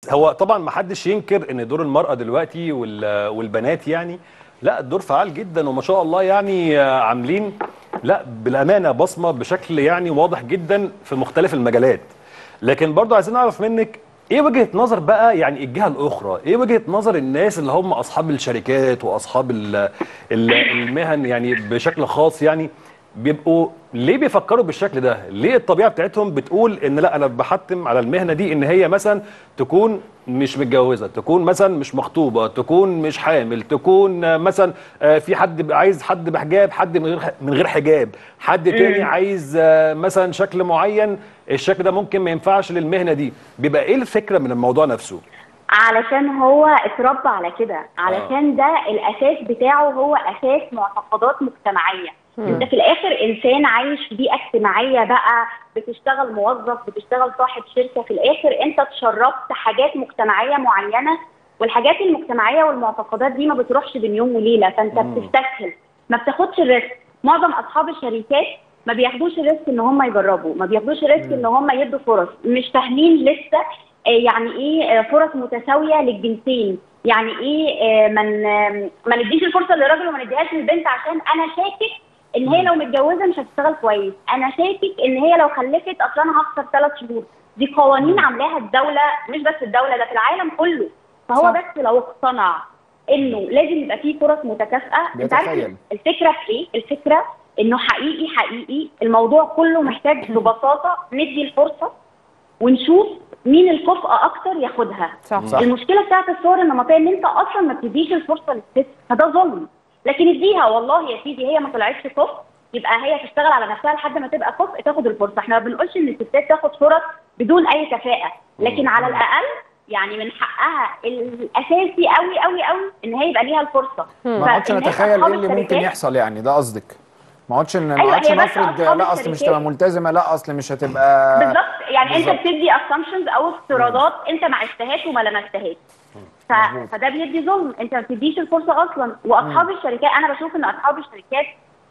هو طبعا ما حدش ينكر ان دور المراه دلوقتي وال- والبنات يعني لا الدور فعال جدا وما شاء الله يعني آه، عاملين لا بالامانه بصمه بشكل يعني واضح جدا في مختلف المجالات لكن برضو عايزين نعرف منك ايه وجهه نظر بقى يعني الجهه الاخرى ايه وجهه نظر الناس اللي هم اصحاب الشركات واصحاب ال- ال- المهن يعني بشكل خاص يعني بيبقوا ليه بيفكروا بالشكل ده؟ ليه الطبيعه بتاعتهم بتقول ان لا انا بحتم على المهنه دي ان هي مثلا تكون مش متجوزه، تكون مثلا مش مخطوبه، تكون مش حامل، تكون آه، مثلا آه، في حد ب- عايز حد بحجاب، حد من غير ح- من غير حجاب، حد تاني عايز آه، مثلا شكل معين، الشكل ده ممكن ما ينفعش للمهنه دي، بيبقى ايه الفكره من الموضوع نفسه؟ علشان هو اتربى على كده علشان ده الاساس بتاعه هو اساس معتقدات مجتمعيه انت في الاخر انسان عايش في بيئه اجتماعيه بقى بتشتغل موظف بتشتغل صاحب شركه في الاخر انت اتشربت حاجات مجتمعيه معينه والحاجات المجتمعيه والمعتقدات دي ما بتروحش بين يوم وليله فانت بتستسهل ما بتاخدش الريسك معظم اصحاب الشركات ما بياخدوش الريسك ان هم يجربوا ما بياخدوش الريسك ان هم يدوا فرص مش فاهمين لسه آه، يعني ايه آه، فرص متساويه للجنسين يعني ايه آه، من آه، ما نديش الفرصه للراجل وما نديهاش للبنت عشان انا شاكك ان هي لو متجوزه مش هتشتغل كويس انا شاكك ان هي لو خلفت اصلا انا هخسر ثلاث شهور دي قوانين عاملاها الدوله مش بس الدوله ده في العالم كله فهو صح. بس لو اقتنع انه لازم يبقى فيه فرص متكافئه انت عارف بيتخيل. الفكره في ايه الفكره انه حقيقي حقيقي الموضوع كله محتاج ببساطه ندي الفرصه ونشوف مين الكفء اكتر ياخدها صح. صح. المشكله بتاعت الصور النمطيه ان انت اصلا ما بتديش الفرصه للست فده ظلم لكن اديها والله يا سيدي هي ما طلعتش كفء يبقى هي تشتغل على نفسها لحد ما تبقى كفء تاخد الفرصه احنا ما بنقولش ان الستات تاخد فرص بدون اي كفاءه لكن على الاقل يعني من حقها الاساسي قوي قوي قوي ان هي يبقى ليها الفرصه ما اقعدش فالناس نتخيل أصحاب ايه اللي ممكن الشركات- يحصل يعني ده قصدك ما اقعدش ما أيوة، اقعدش هي بس نفرض أصحاب لا اصل مش الشركات. تبقى ملتزمه لا اصل مش هتبقى بالظبط يعني بالظبط. انت بتدي اسامبشنز او افتراضات انت ما عشتهاش وما لمستهاش ف... مظبوط. فده بيدي ظلم انت ما بتديش الفرصه اصلا واصحاب الشركات انا بشوف ان اصحاب الشركات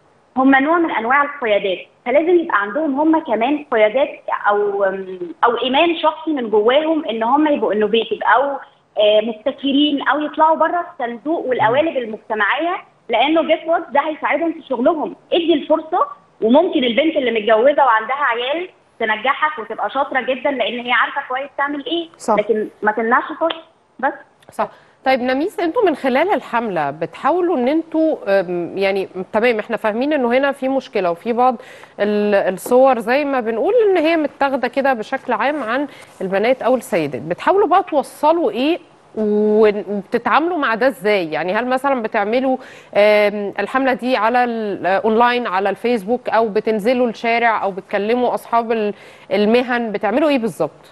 هم نوع من انواع القيادات فلازم يبقى عندهم هم كمان قيادات او او ايمان شخصي من جواهم ان هم يبقوا انوفيتيف او آه، مبتكرين او يطلعوا بره الصندوق والقوالب المجتمعيه لانه جيت وات ده هيساعدهم في شغلهم ادي الفرصه وممكن البنت اللي متجوزه وعندها عيال تنجحك وتبقى شاطره جدا لان هي عارفه كويس تعمل ايه صح. لكن ما تمنعش فرصه بس صح طيب نميس انتوا من خلال الحمله بتحاولوا ان انتوا أم، يعني تمام احنا فاهمين انه هنا في مشكله وفي بعض ال- الصور زي ما بنقول ان هي متاخده كده بشكل عام عن البنات او السيدات بتحاولوا بقى توصلوا ايه ون- وبتتعاملوا مع ده ازاي يعني هل مثلا بتعملوا آم، الحمله دي على الاونلاين على الفيسبوك او بتنزلوا الشارع او بتكلموا اصحاب ال- المهن بتعملوا ايه بالظبط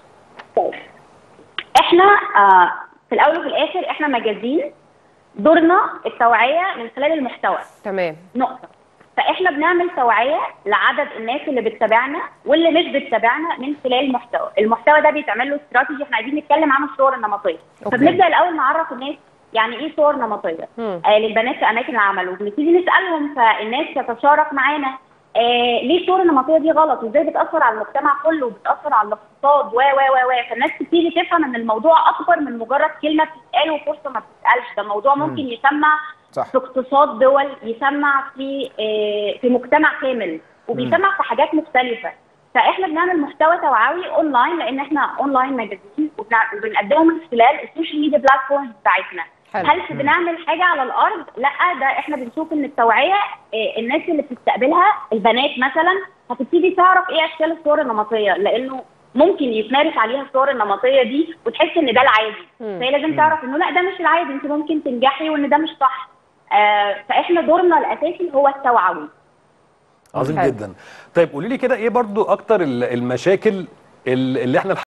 احنا آه في الاول وفي الاخر احنا مجازين دورنا التوعيه من خلال المحتوى تمام نقطه فاحنا بنعمل توعيه لعدد الناس اللي بتتابعنا واللي مش بتتابعنا من خلال المحتوى المحتوى ده بيتعمل له استراتيجي احنا عايزين نتكلم عن الصور النمطيه أوكي. فبنبدا الاول نعرف الناس يعني ايه صور نمطيه مم. آه للبنات في اماكن العمل وبنبتدي نسالهم فالناس تتشارك معانا آه ليه الصور النمطيه دي غلط وازاي بتاثر على المجتمع كله وبتاثر على الاقتصاد و و و و فالناس تبتدي تفهم ان الموضوع اكبر من مجرد كلمه بتتقال وفرصه ما بتتقالش ده موضوع ممكن يسمع صح. في اقتصاد دول يسمع في آه، في مجتمع كامل وبيسمع في حاجات مختلفه فاحنا بنعمل محتوى توعوي اونلاين لان احنا اونلاين ماجازين وبنع- وبنقدمه من خلال السوشيال ميديا بلاتفورمز بتاعتنا حلو. هل بنعمل حاجه على الارض لا ده احنا بنشوف ان التوعيه آه، الناس اللي بتستقبلها البنات مثلا هتبتدي تعرف ايه اشكال الصور النمطيه لانه ممكن يتمارس عليها الصور النمطيه دي وتحس ان ده العادي مم. فهي لازم تعرف انه لا ده مش العادي انت ممكن تنجحي وان ده مش صح آه، فاحنا دورنا الاساسي هو التوعوي عظيم حلو. جدا طيب قولي لي كده ايه برضو اكتر ال- المشاكل ال- اللي احنا